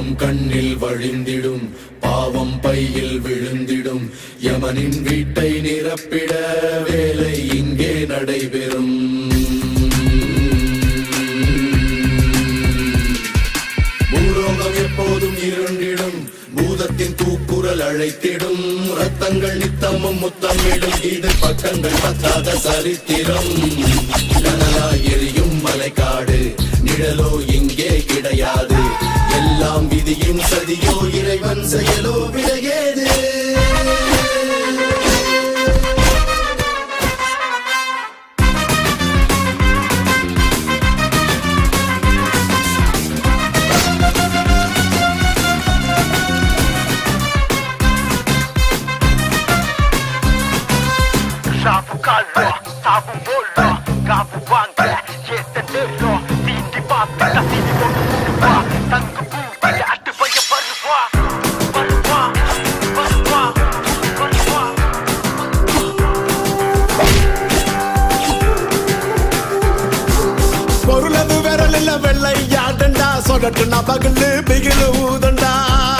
பாவம் கண்ணில் வழிந்திடும் பாவம் பையில் விழுந்திடும் யமனின் வீட்டை நிரப்பிட வேலை இங்கே நடைபெறும் பூலோகம் எப்போதும் இருண்டிடும் பூதத்தின் கூக்குரல் அழைத்திடும் ரத்தங்கள் நித்தமும் முத்தமிடும் இது பக்கங்கள் பத்தாத சரித்திரம் கனலாய் எரியும் மலைக்காடு நிழலோ இங்கே கிடையாது எல்லாம் விதியின் சதியோ இறைவன் செயலோ விடையேது Sabu kallo, sabu bollo, gabu bangke, yete delo, tindi papi, la tindi bokuwa, tangu bubi, atu baya barwa, barwa, barwa, barwa. பொருளது விரலில் வெள்ளை யாடண்டா சொடட்டுனா பகலு பிகிலு ஊதண்டா